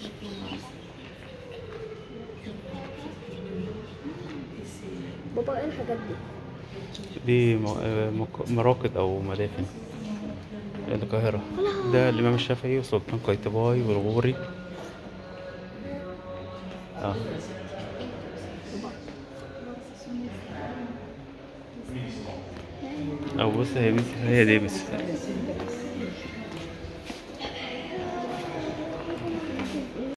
بابا ايه الحاجات دي دي م- آه، مك- مراقد أو مدافن القاهرة ده الإمام الشافعي وسلطان قيطباي والغوري اه أو بص هي دي هي دي بس